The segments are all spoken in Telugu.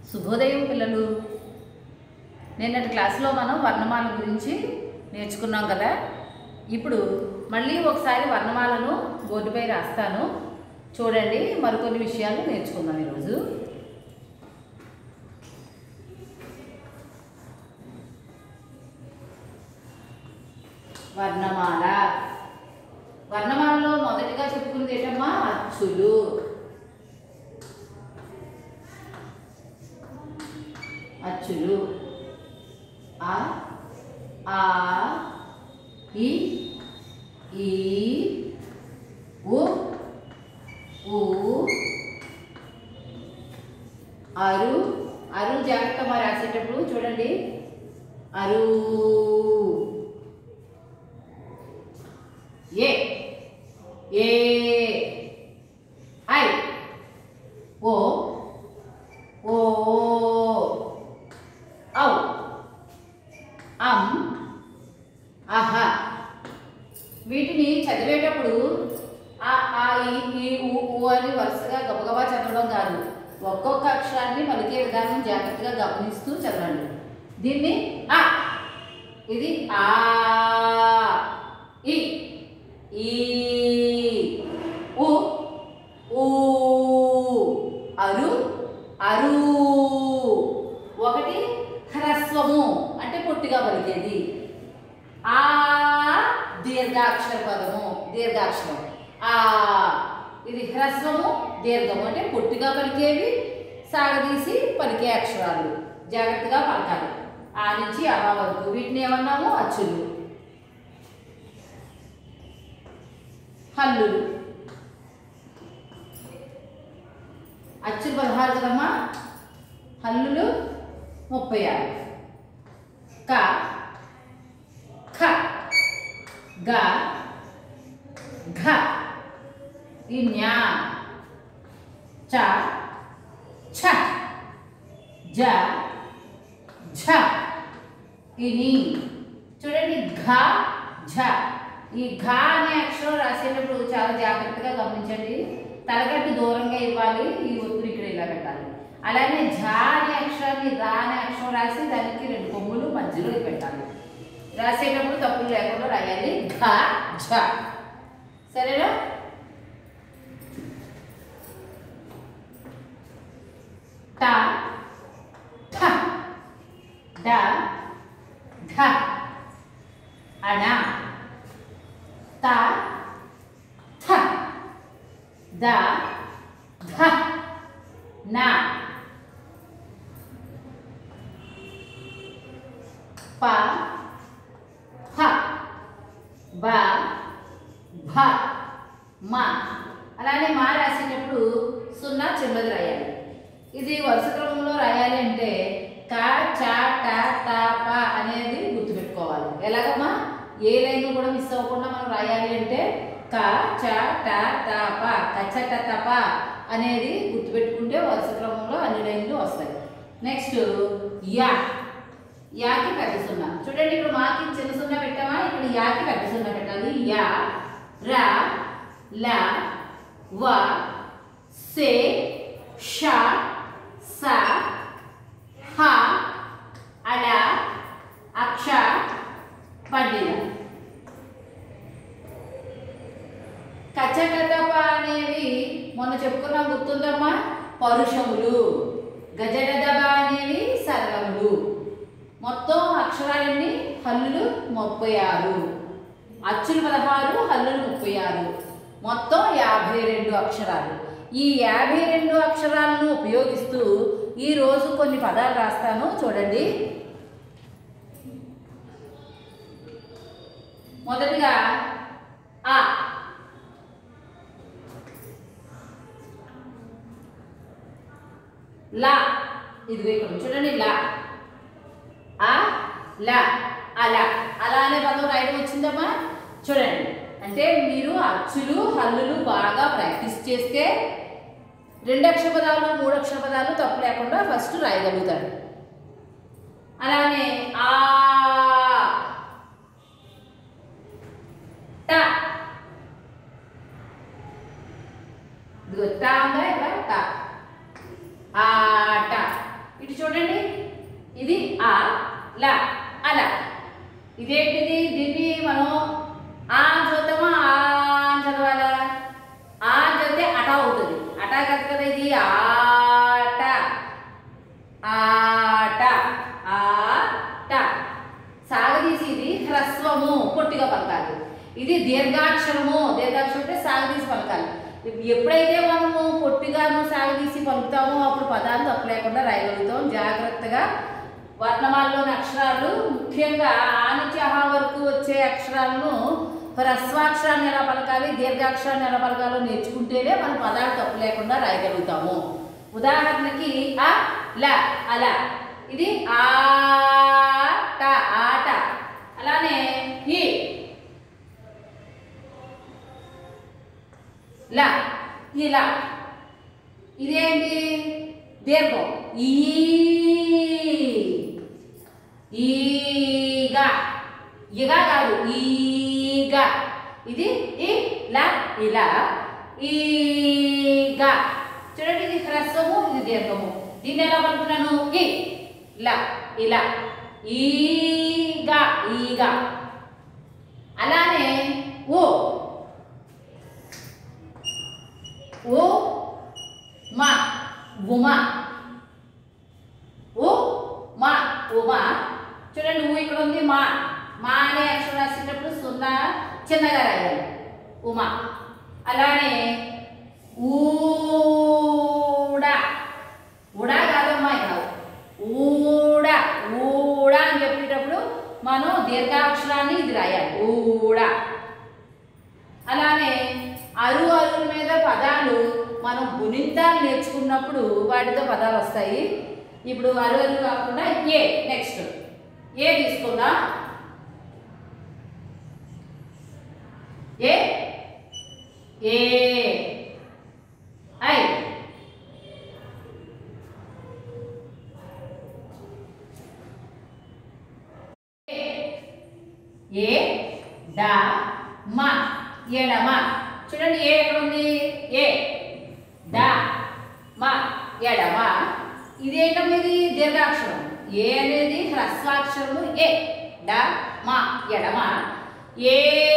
శుభోదయం పిల్లలు నిన్నటి క్లాసులో మనం వర్ణమాల గురించి నేర్చుకున్నాం కదా ఇప్పుడు మళ్ళీ ఒకసారి వర్ణమాలను బోర్డుపై రాస్తాను చూడండి మరికొన్ని విషయాలు నేర్చుకుందాం ఈరోజు వర్ణమాల వర్ణమాలలో మొదటిగా చెప్పుకునేది ఏంటమ్మా అచ్చులు అచ్చులు ఆ ఆ ఇ ఈ ఉ ఊ అరు అరు జాగ్రత్త మరి రాసేటప్పుడు చూడండి అరు ఏ ఏ ఐ ఓ ఓ ఔ అం అహ వీటిని చదివేటప్పుడు ఆ ఆ ఈ ఈ ఊ ఊ అని వరుసగా గబగబా చదవడం కాదు ఒక్కొక్క అక్షరాన్ని పలికే విధానం జాగ్రత్తగా గమనిస్తూ చదవండి దీన్ని ఆ ఇది ఆ ఈ ఈ ఉ ఊ అరు అరు ఒకటి హ్రస్వము అంటే పొట్టిగా పలికేది ఆ దీర్ఘాక్షర పదము దీర్ఘాక్షరం ఆ ఇది హ్రస్వము దీర్ఘము అంటే పొట్టిగా పలికేవి సాగదీసి పలికే అక్షరాలు జాగ్రత్తగా పలకాలి ఆ నుంచి ఆ వరకు వీటిని ఏమన్నాము అచ్చులు హల్లులు అచ్చులు పదహారు కదమ్మా హల్లులు ముప్పై ఆరు క ఖ గ ఘ ఈ న్యా చ ఛ జ ఝ ఇని చూడండి ఘ ఝ ఈ ఘ అనే అక్షరం రాసేటప్పుడు చాలా జాగ్రత్తగా గమనించండి తలగట్టు దూరంగా ఇవ్వాలి ఈ ఒత్తులు ఇక్కడ ఇలా పెట్టాలి అలానే ఝ అనే అక్షరాన్ని రా అనే అక్షరం రాసి దానికి రెండు కొమ్ములు మధ్యలో పెట్టాలి రాసేటప్పుడు తప్పులు లేకుండా రాయాలి ఘ ఝ సరేనా ట ఠ డ ధ అణ త థ ద ధ న ప ఫ బ భ మ అలానే మా రాసేటప్పుడు సున్నా చిన్నది రాయాలి ఇది వరుస క్రమంలో రాయాలి అంటే క చ ట త ప అనేది గుర్తుపెట్టుకోవాలి ఎలాగమ్మా ఏ లైన్ కూడా మిస్ అవ్వకుండా మనం రాయాలి అంటే క చ ట త ప కచ ట త ప అనేది గుర్తుపెట్టుకుంటే వరుస క్రమంలో అన్ని లైన్లు వస్తాయి నెక్స్ట్ యా యాకి పెద్ద సున్నా చూడండి ఇప్పుడు మాకి చిన్న సున్నా పెట్టామా ఇక్కడ యాకి పెద్ద సున్నా పెట్టాలి యా రా ల వ సే ష స హ అడ అక్ష పడిన కచకతప అనేవి మొన్న చెప్పుకున్నాం గుర్తుందమ్మా పరుషములు గజడదబ అనేవి సరళములు మొత్తం అక్షరాలన్నీ హల్లులు ముప్పై ఆరు అచ్చులు పదహారు హల్లులు ముప్పై ఆరు మొత్తం యాభై రెండు అక్షరాలు ఈ యాభై రెండు అక్షరాలను ఉపయోగిస్తూ ఈరోజు కొన్ని పదాలు రాస్తాను చూడండి మొదటిగా ఆ లా ఇదిగో ఇక్కడ చూడండి లా ఆ లా అలా అలా అనే పదం రాయడం వచ్చిందమ్మా చూడండి అంటే మీరు అచ్చులు హల్లులు బాగా ప్రాక్టీస్ చేస్తే రెండు అక్షర పదాలు మూడు అక్షర పదాలు తప్పు లేకుండా ఫస్ట్ రాయగలుగుతారు అలానే ఆ ట ఇదిగో టా ఉందా ఇక్కడ టా ఆట ఇటు చూడండి ఇది ఆ లా అలా ఇదేంటిది దీన్ని మనం ఆ అని చదువుతామా ఆ అని చదవాలా ఆ అని చదివితే అటా అవుతుంది అటా కాదు కదా ఇది ఆట ఆట ఆట సాగదీసి ఇది హ్రస్వము పొట్టిగా పలకాలి ఇది దీర్ఘాక్షరము దీర్ఘాక్షరం అంటే సాగదీసి పలకాలి ఎప్పుడైతే మనము పొట్టిగాను సాగదీసి పలుకుతామో అప్పుడు పదాలు తప్పు లేకుండా రాయగలుగుతాం జాగ్రత్తగా వర్ణమాలలోని అక్షరాలు ముఖ్యంగా ఆ నుంచి అహా వరకు వచ్చే అక్షరాలను హ్రస్వాక్షరాన్ని ఎలా పలకాలి దీర్ఘాక్షరాన్ని ఎలా పలకాలో నేర్చుకుంటేనే మన పదాలు తప్పు లేకుండా రాయగలుగుతాము ఉదాహరణకి అ ల అలా ఇది ఆట ఆట అలానే ఈ లా ఇలా ఇదేంటి దీర్ఘం ఈ ఈగా ఇగా కాదు ఈగా ఇది ఈ లా ఇలా ఈగా చూడండి ఇది హ్రస్వము ఇది దీర్ఘము దీన్ని ఎలా పలుకుతున్నాను ఈ లా ఇలా ఈగా ఈగా అలానే ఓ ఓ మా ఉమా ఓ మా ఉమా చూడండి ఊ ఇక్కడ ఉంది మా మా అనే అక్షరం రాసేటప్పుడు సున్నా చిన్నగా రాయాలి ఉమా అలానే ఊడా ఉడా కాదమ్మా ఇక ఊడా ఊడా అని చెప్పేటప్పుడు మనం దీర్ఘాక్షరాన్ని ఇది రాయాలి ఊడా అలానే అరు అరుల మీద పదాలు మనం గుణింతాలు నేర్చుకున్నప్పుడు వాటితో పదాలు వస్తాయి ఇప్పుడు అరు అరు కాకుండా ఏ నెక్స్ట్ ఏ తీసుకుందాం ఏ ఏ ఐ ఏ డా మా ఎడమ చూడండి ఏ ఎక్కడ ఉంది ఏ డా మా ఎడమ ఇదేంటమ్మా ఇది దీర్ఘాక్షరం ఏ అనేది హ్రస్వాక్షరము ఏ డా మా ఎడమ ఏ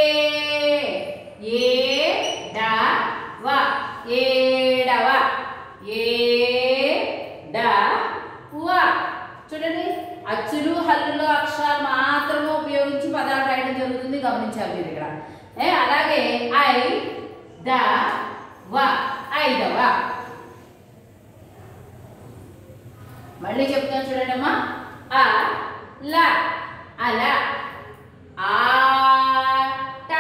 ఏ డా వ ఏడవ ఏ డా వ చూడండి అచ్చులు హల్లులు అక్షరాలు మాత్రమే ఉపయోగించి పదాలు రాయడం జరుగుతుంది గమనించాలి మీరు ఇక్కడ ఏ అలాగే ఐ ద వ ఐదవ మళ్ళీ చెప్తాను చూడండి అమ్మా ఆ ల అల ఆట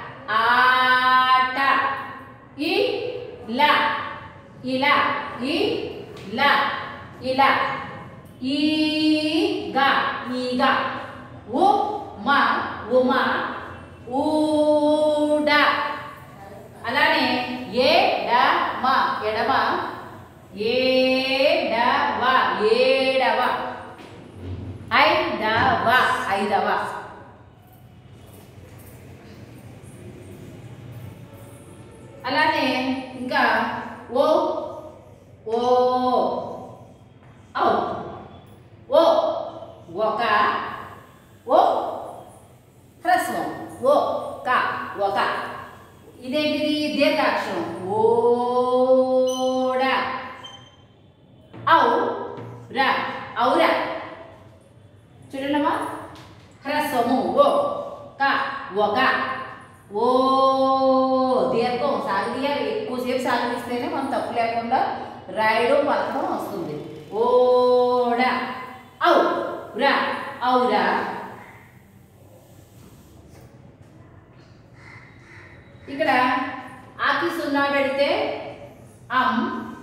ఆట ఈ ల ఇలా ఈ ల ఇలా ఈగా ఈగా ఉ మా ఉమ ఊడ అలానే ఏ డ మ ఎడమ ఏడవ ఏడవ ఐదవ ఐదవ అలానే ఇంకా ఓ ఓ ఔ ఓ ఒక ఓ హ్రస్వం ఓ క ఒక ఇదేంటిది దీర్ఘాక్షరం ఓడ ఔ ర ఔర చూడండమ్మా హ్రస్వము ఓ క ఒక ఓ దీర్ఘం సాగదీయాలి ఎక్కువసేపు సాగదీస్తేనే మనం తప్పు లేకుండా రాయడం పలకడం వస్తుంది ఓడ ఔ ర ఔరా ఇక్కడ ఆకి సున్నా పెడితే అం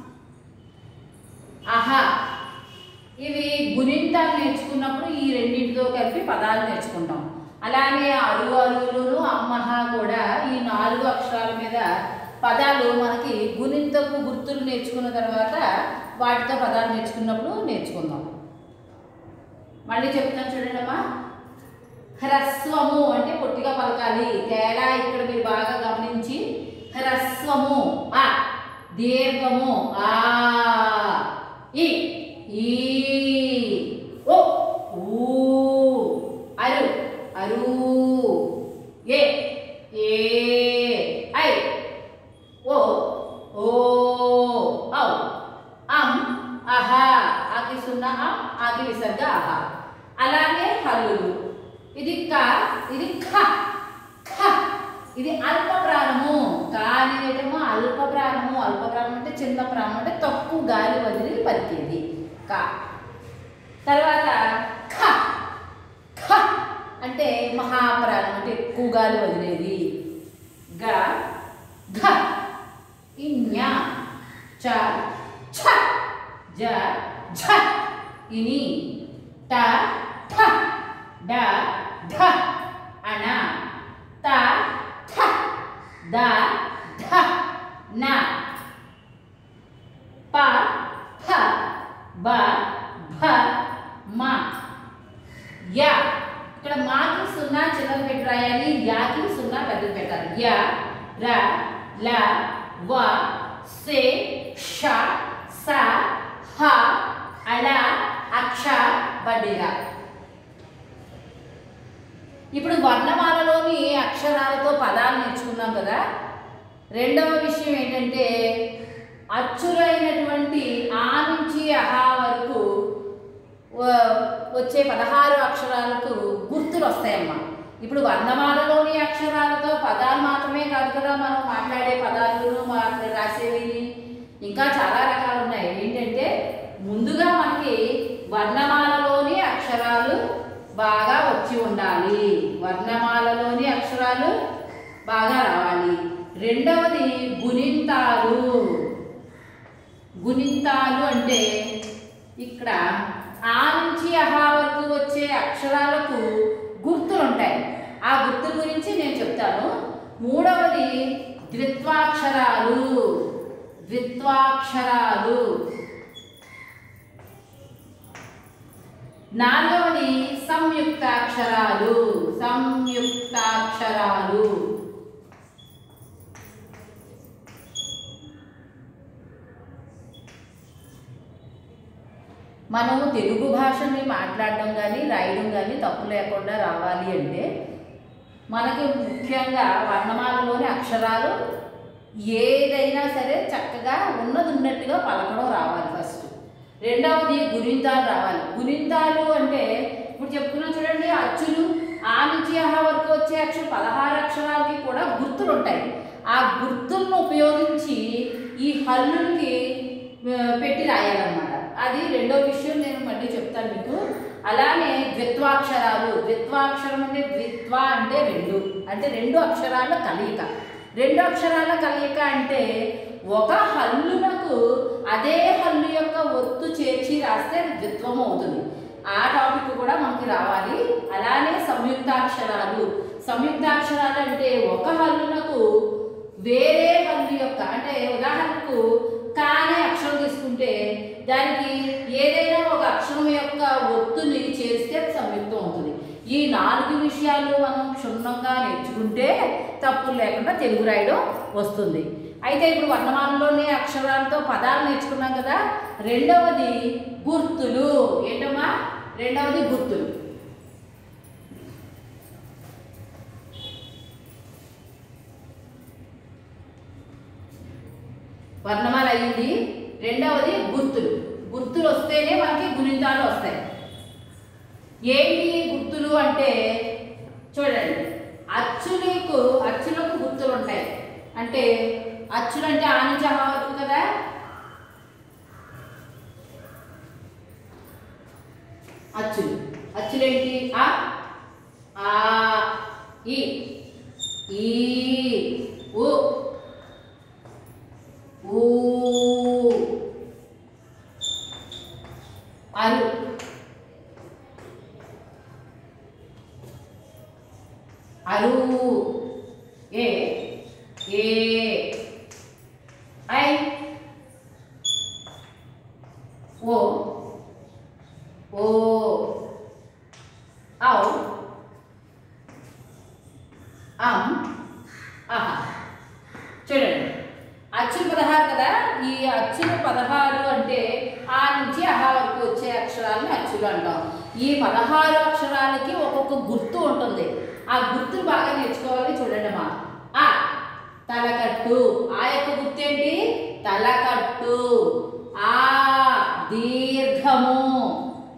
అహ ఇవి గుణింతాలు నేర్చుకున్నప్పుడు ఈ రెండింటితో కలిపి పదాలు నేర్చుకుంటాం అలానే అరు అరువులు అమ్మహ కూడా ఈ నాలుగు అక్షరాల మీద పదాలు మనకి గుణింతపు గుర్తులు నేర్చుకున్న తర్వాత వాటితో పదాలు నేర్చుకున్నప్పుడు నేర్చుకుందాం మళ్ళీ చెప్తాను చూడండి అమ్మా హ్రస్వము అంటే పొట్టిగా పలకాలి తేడా ఇక్కడ మీరు బాగా గమనించి హ్రస్వము ఆ దీర్ఘము ఆ ఈ ఈ సున్నా ఆ ఆకి విసర్గ ఆహ అలాగే హల్లులు ఇది క ఇది ఖ ఖ ఇది అల్ప ప్రాణము కానిదేమో అల్ప ప్రాణము అల్ప ప్రాణం అంటే చిన్న ప్రాణం అంటే తక్కువ గాలి వదిలి పలికేది క తర్వాత ఖ ఖ అంటే మహాప్రాణం అంటే ఎక్కువ గాలి వదిలేది గ ఘ ఇన్య చ ఛ జ ఝ ఇని ట ఠ డ ఢ అణ త థ ద ధ న ప ఫ బ భ మ యా ఇక్కడ మాకి సున్నా చిన్నది పెట్టి రాయాలి యాకి సున్నా పెద్దది పెట్టాలి యా ర ల వ సే ష స హ అళ అక్ష బడిర ఇప్పుడు వర్ణమాలలోని అక్షరాలతో పదాలు నేర్చుకున్నాం కదా రెండవ విషయం ఏంటంటే అచ్చులైనటువంటి ఆ నుంచి అహా వరకు వ- వచ్చే పదహారు అక్షరాలకు గుర్తులు వస్తాయమ్మా ఇప్పుడు వర్ణమాలలోని అక్షరాలతో పదాలు మాత్రమే కాదు కదా మనం మాట్లాడే పదాలు మాట్లా రాసేవి ఇంకా చాలా రకాలు ఉన్నాయి ఏంటంటే ముందుగా మనకి వర్ణమాలలోని అక్షరాలు బాగా వచ్చి ఉండాలి వర్ణమాలలోని అక్షరాలు బాగా రావాలి రెండవది గుణింతాలు గుణింతాలు అంటే ఇక్కడ ఆ నుంచి అహా వరకు వచ్చే అక్షరాలకు గుర్తులు ఉంటాయి ఆ గుర్తుల గురించి నేను చెప్తాను మూడవది ద్విత్వాక్షరాలు ద్విత్వాక్షరాలు నాలుగవది సంయుక్తాక్షరాలు సంయుక్తాక్షరాలు మనము తెలుగు భాషని మాట్లాడడం కానీ రాయడం కానీ తప్పు లేకుండా రావాలి అంటే మనకి ముఖ్యంగా వర్ణమాలలోని అక్షరాలు ఏదైనా సరే చక్కగా ఉన్నది ఉన్నట్టుగా పలకడం రావాలి ఫస్ట్ రెండవది గుణింతాలు రావాలి గుణింతాలు అంటే ఇప్పుడు చెప్పుకున్నాం చూడండి అచ్చులు ఆ నుంచి ఆహా వరకు వచ్చే అక్షరం పదహారు అక్షరాలకి కూడా గుర్తులు ఉంటాయి ఆ గుర్తులను ఉపయోగించి ఈ హల్లులకి ఆ, పెట్టి రాయాలన్నమాట అది రెండో విషయం నేను మళ్ళీ చెప్తాను మీకు అలానే ద్విత్వాక్షరాలు ద్విత్వాక్షరం అంటే ద్విత్వ అంటే రెండు అంటే రెండు అక్షరాల కలయిక రెండు అక్షరాల కలయిక అంటే ఒక హల్లునకు అదే హల్లు యొక్క ఒత్తు చేర్చి రాస్తే అది ద్విత్వం అవుతుంది ఆ టాపిక్ కూడా మనకి రావాలి అలానే సంయుక్తాక్షరాలు సంయుక్తాక్షరాలు అంటే ఒక హల్లునకు వేరే హల్లు యొక్క అంటే ఉదాహరణకు కా అనే అక్షరం తీసుకుంటే దానికి ఏదైనా ఒక అక్షరం యొక్క ఒత్తుని చేస్తే అది సంయుక్తం అవుతుంది ఈ నాలుగు విషయాలు మనం క్షుణ్ణంగా నేర్చుకుంటే తప్పులు లేకుండా తెలుగు రాయడం వస్తుంది అయితే ఇప్పుడు వర్ణమానంలోనే అక్షరాలతో పదాలు నేర్చుకున్నాం కదా రెండవది గుర్తులు ఏంటమ్మా రెండవది గుర్తులు వర్ణమాల అయ్యింది రెండవది గుర్తులు గుర్తులు వస్తేనే మనకి గుణింతాలు వస్తాయి ఏంటి గుర్తులు అంటే చూడండి అచ్చులకు అచ్చులకు గుర్తులు ఉంటాయి అంటే అచ్చులు అంటే ఆ నుంచి ఆ వరకు కదా అచ్చులు అచ్చులేంటి ఆ ఆ ఈ ఈ ఉ ఊ అరు అరు ఏ ఏ ఐ ఓ ఓ ఔ అం ఆహా చూడండి అచ్చులు పదహారు కదా ఈ అచ్చులు పదహారు అంటే ఆ నుంచి అహా వరకు వచ్చే అక్షరాలను అచ్చులు అంటాం ఈ పదహారు అక్షరాలకి ఒక్కొక్క గుర్తు ఉంటుంది ఆ గుర్తులు బాగా నేర్చుకోవాలి చూడండి మా ఆ తలకట్టు ఆ యొక్క గుర్తు ఏంటి తలకట్టు ఆ దీర్ఘము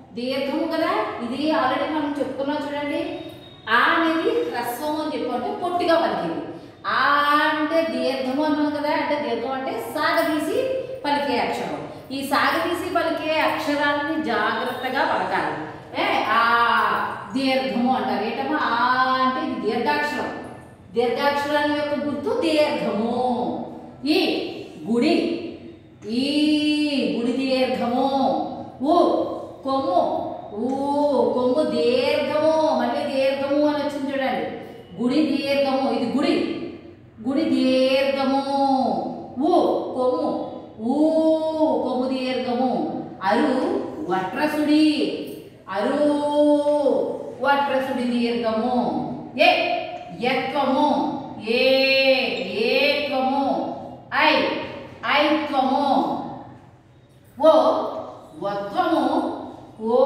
దీర్ఘము కదా ఇది ఆల్రెడీ మనం చెప్పుకున్నాం చూడండి ఆ అనేది హ్రస్వం అని చెప్పి అంటే పొట్టిగా పలికింది ఆ అంటే దీర్ఘము అన్నాం కదా అంటే దీర్ఘం అంటే సాగదీసి పలికే అక్షరం ఈ సాగదీసి పలికే అక్షరాలని జాగ్రత్తగా పలకాలి ఏ ఆ దీర్ఘము అంటారు ఏంటమ్మా ఆ అంటే ఇది దీర్ఘాక్షరం దీర్ఘాక్షరాల యొక్క గుర్తు దీర్ఘము ఈ గుడి ఈ గుడి దీర్ఘము ఊ కొమ్ము ఊ కొమ్ము దీర్ఘము మళ్ళీ దీర్ఘము అని వచ్చింది చూడండి గుడి దీర్ఘము ఇది గుడి గుడి దీర్ఘము ఊ కొమ్ము ఊ కొమ్ము దీర్ఘము అరు వట్రసుడి అరు వట్రసుడి దీర్ఘము ఏ యత్వము ఏ ఏత్వము ఐ ఐత్వము ఓ వత్వము ఓ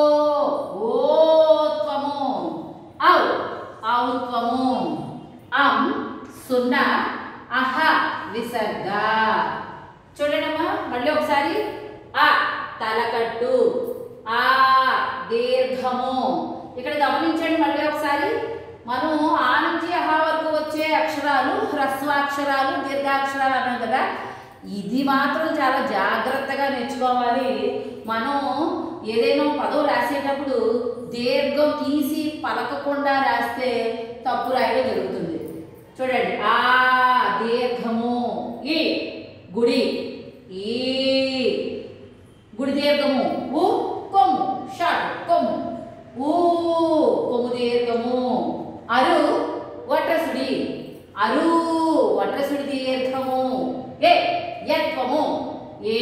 ఓత్వము ఔ ఔత్వము అం సున్నా అహ విసర్గ చూడండమ్మా మళ్ళీ ఒకసారి ఆ తలకట్టు ఆ దీర్ఘము ఇక్కడ గమనించండి మళ్ళీ ఒకసారి మనం ఆ నుంచి అహ వరకు వచ్చే అక్షరాలు హ్రస్వాక్షరాలు దీర్ఘాక్షరాలు అన్నాం కదా ఇది మాత్రం చాలా జాగ్రత్తగా నేర్చుకోవాలి మనం ఏదైనా పదం రాసేటప్పుడు దీర్ఘం తీసి పలకకుండా రాస్తే తప్పు రాయడం జరుగుతుంది చూడండి ఆ దీర్ఘము ఈ గుడి ఈ గుడి దీర్ఘము ఊ కొమ్ము షార్ట్ కొమ్ము ఊ కొమ్ము దీర్ఘము అరు వట్రసుడి అరు వట్రసుడి దీర్ఘము ఏ యత్వము ఏ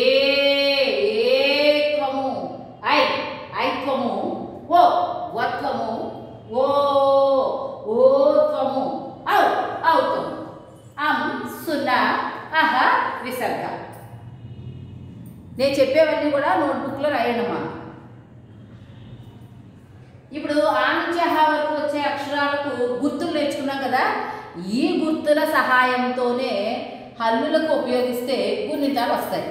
ఏత్వము ఐ ఐత్వము ఓ వత్వము ఓ ఓత్వము ఔ ఔత్వము అం సున్నా అహ విసర్గ నేను చెప్పేవన్నీ కూడా నోట్బుక్లో రాయండమ్మా ఇప్పుడు ఆ నుంచి అహ వరకు వచ్చే అక్షరాలకు గుర్తులు నేర్చుకున్నాం కదా ఈ గుర్తుల సహాయంతోనే హల్లులకు ఉపయోగిస్తే గుణితాలు వస్తాయి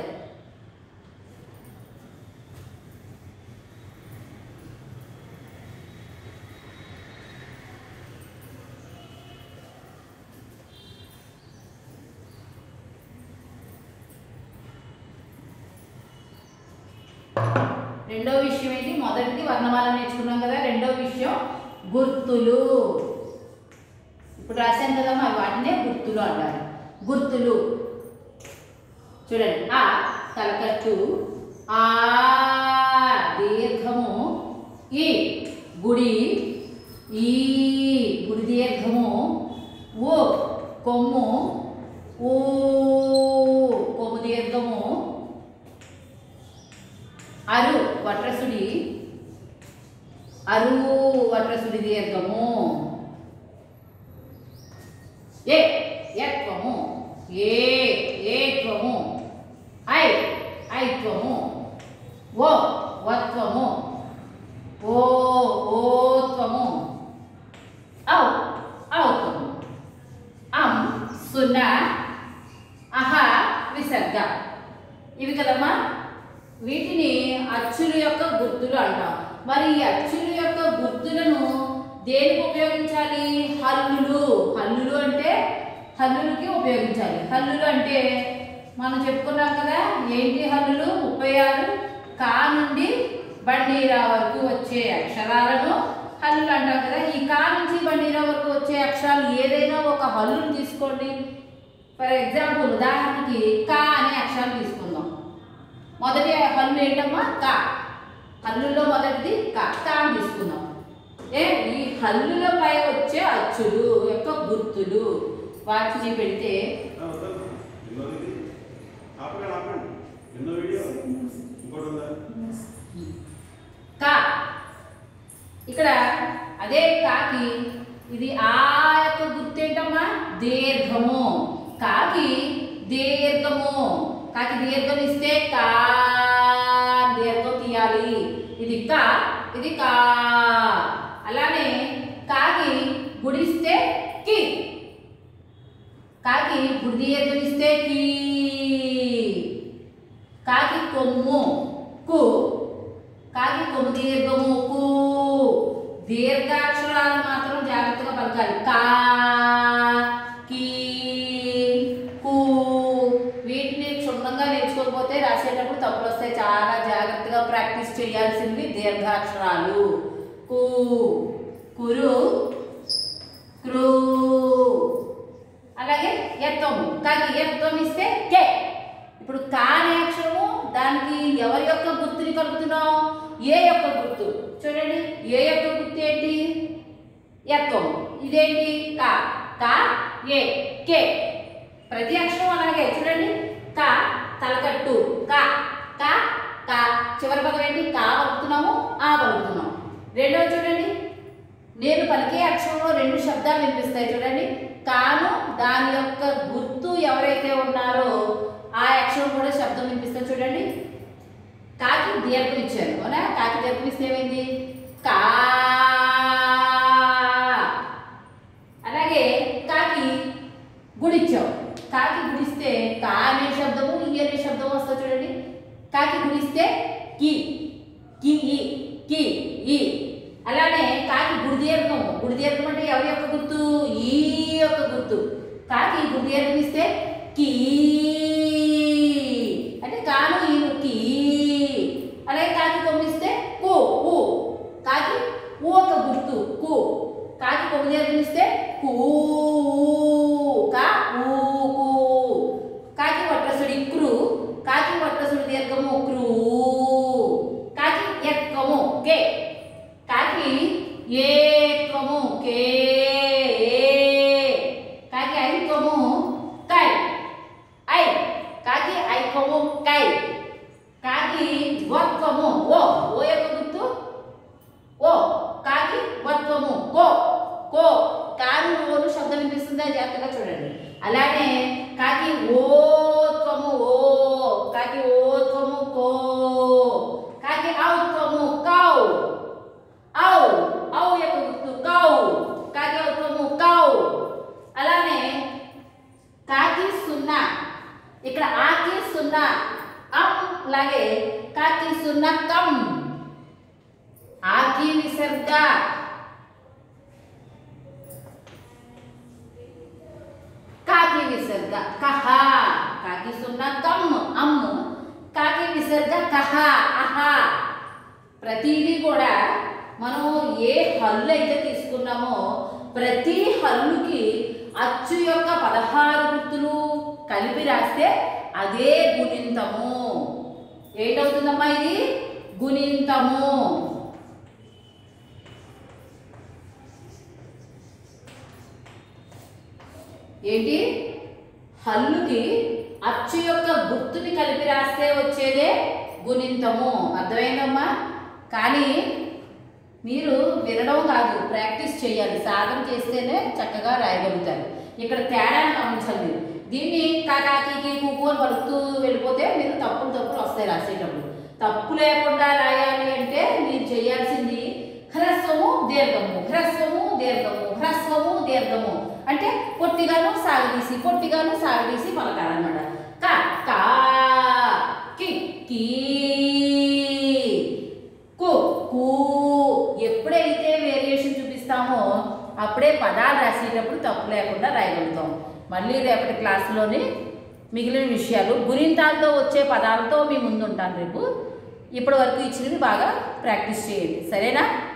రెండో విషయం ఏంటి మొదటిది వర్ణమాల నేర్చుకున్నాం కదా రెండో విషయం గుర్తులు ఇప్పుడు రాశాను కదా మరి వాటినే గుర్తులు అంటారు గుర్తులు చూడండి ఆ తలకట్టు ఆ దీర్ఘము ఈ గుడి ఈ గుడి దీర్ఘము ఓ కొమ్ము ఊ కొమ్ము దీర్ఘము అరు వట్రసుడి అరు వట్రసుడి దీర్ఘము ఏ యత్వము ఏ ఏత్వము ఐ ఐత్వము ఓ వత్వము ఓ ఓత్వము ఔ ఔత్వము అం సున్నా అహ విసర్గ ఇవి కదమ్మా వీటిని అచ్చుల యొక్క గుర్తులు అంటాం మరి ఈ అచ్చుల యొక్క గుర్తులను దేనికి ఉపయోగించాలి హల్లులు హల్లులు అంటే హల్లులకి ఉపయోగించాలి హల్లులు అంటే మనం చెప్పుకున్నాం కదా ఏంటి హల్లులు ముప్పై ఆరు కా నుండి బండీరా వరకు వచ్చే అక్షరాలను హల్లులు అంటాం కదా ఈ కా నుంచి బండీరా వరకు వచ్చే అక్షరాలు ఏదైనా ఒక హల్లును తీసుకోండి ఫర్ ఎగ్జాంపుల్ ఉదాహరణకి కా అనే అక్షరాలు తీసుకుందాం మొదటి హల్లు ఏంటమ్మా కా హల్లుల్లో మొదటిది కా కా అని తీసుకుందాం ఏ ఈ హల్లులపై వచ్చే అచ్చులు యొక్క గుర్తులు వాటిని పెడితే ఎన్నోది ఆపండి ఆపండి ఎన్నో వీడియో ఇంకోటి ఉందా కా ఇక్కడ అదే కాకి ఇది ఆ యొక్క గుర్తు ఏంటమ్మా దీర్ఘము కాకి దీర్ఘము కాకి దీర్ఘం ఇస్తే కా దీర్ఘం తీయాలి ఇది కా ఇది కా అలానే కాకి గుడిస్తే కి కాకి గుడి దీర్ఘం ఇస్తే కీ కాకి కొమ్ము కు కాకి కొమ్ము దీర్ఘము కు దీర్ఘాక్షరాలు మాత్రం జాగ్రత్తగా పలకాలి కా కీ కు వీటిని క్షుణ్ణంగా నేర్చుకోకపోతే రాసేటప్పుడు తప్పులు వస్తాయి చాలా జాగ్రత్తగా ప్రాక్టీస్ చేయాల్సింది దీర్ఘాక్షరాలు కు కురు క్రూ అలాగే ఎత్తము కానీ ఎత్తం ఇస్తే కే ఇప్పుడు కా అనే అక్షరము దానికి ఎవరి యొక్క గుర్తుని కలుపుతున్నాం ఏ యొక్క గుర్తు చూడండి ఏ యొక్క గుర్తు ఏంటి ఎత్తం ఇదేంటి కా కా ఏ కే ప్రతి అక్షరం అలాగే చూడండి కా తలకట్టు కా కా కా చివరి పదం ఏంటి కా పలుకుతున్నాము ఆ పలుకుతున్నాము రెండోది చూడండి నేను పలికే అక్షరంలో రెండు శబ్దాలు వినిపిస్తాయి చూడండి కాను దాని యొక్క గుర్తు ఎవరైతే ఉన్నారో ఆ అక్షరం కూడా శబ్దం వినిపిస్తుంది చూడండి కాకి దీర్ఘం ఇచ్చారు అవునా కాకి దీర్ఘం ఇస్తే ఏమైంది కా అలాగే కాకి గుడిచ్చావు కాకి గుడిస్తే కా అనే శబ్దము ఈ అనే శబ్దము వస్తుంది చూడండి కాకి గుడిస్తే కి కి ఈ కి ఈ అలానే కాకి గుడిదీర్ఘం గుడిదీర్ఘం అంటే ఎవరి యొక్క గుర్తు ఈ యొక్క గుర్తు కాకి గుడిదీర్ఘం ఇస్తే కీ అంటే కాను ఈను కీ అలాగే కాకి కొమ్మిస్తే కు కు కాకి ఊ ఒక గుర్తు కు కాకి కొమ్మి దీర్ఘం ఇస్తే కూ కా ఊ కు కాకి వట్రసుడి క్రు కాకి వట్రసుడి దీర్ఘము క్రూ కాకి ఎక్కము కే కాకి ఏత్వము కే కాకి ఐత్వము కై ఐ కాకి ఐత్వము కై కాకి వత్వము ఓ ఓ యొక్క గుర్తు ఓ కాకి వత్వము కో కో కారు ఓను శబ్దం వినిపిస్తుందా జాగ్రత్తగా చూడండి అలానే కాకి ఓత్వము ఓ కాకి ఓత్వము కో కాకి ఔత్వము కౌ ఔ ఔ యొక్క గుర్తు కౌ కాకి ఔత్వము కౌ అలానే కాకి సున్నా ఇక్కడ ఆకి సున్నా అం లాగే కాకి సున్నా కం ఆకి విసర్గ కాకి విసర్గ కహ కాకి సున్నా కమ్ అమ్ము కాకి విసర్గ కహ అహ ప్రతిదీ కూడా మనం ఏ హల్లు అయితే తీసుకున్నామో ప్రతి హల్లుకి అచ్చు యొక్క పదహారు గుర్తులు కలిపి రాస్తే అదే గుణింతము ఏంటవుతుందమ్మా ఇది గుణింతము ఏంటి హల్లుకి అచ్చు యొక్క గుర్తుని కలిపి రాస్తే వచ్చేదే గుణింతము అర్థమైందమ్మా కానీ మీరు వినడం కాదు ప్రాక్టీస్ చేయాలి సాధన చేస్తేనే చక్కగా రాయగలుగుతారు ఇక్కడ తేడాను గమనించాలి మీరు దీన్ని కాకాకి కుకు అని పలుకుతూ వెళ్ళిపోతే మీరు తప్పులు తప్పులు వస్తాయి రాసేటప్పుడు తప్పు లేకుండా రాయాలి అంటే మీరు చేయాల్సింది హ్రస్వము దీర్ఘము హ్రస్వము దీర్ఘము హ్రస్వము దీర్ఘము అంటే పొట్టిగాను సాగదీసి పొట్టిగాను సాగదీసి పలకాలన్నమాట కా కా కి కీ కు కూ ఎప్పుడైతే వేరియేషన్ చూపిస్తామో అప్పుడే పదాలు రాసేటప్పుడు తప్పు లేకుండా రాయగలుగుతాం మళ్ళీ రేపటి క్లాసులోని మిగిలిన విషయాలు గురింతాలతో వచ్చే పదాలతో మీ ముందు ఉంటాను రేపు ఇప్పటి వరకు ఇచ్చినవి బాగా ప్రాక్టీస్ చేయండి సరేనా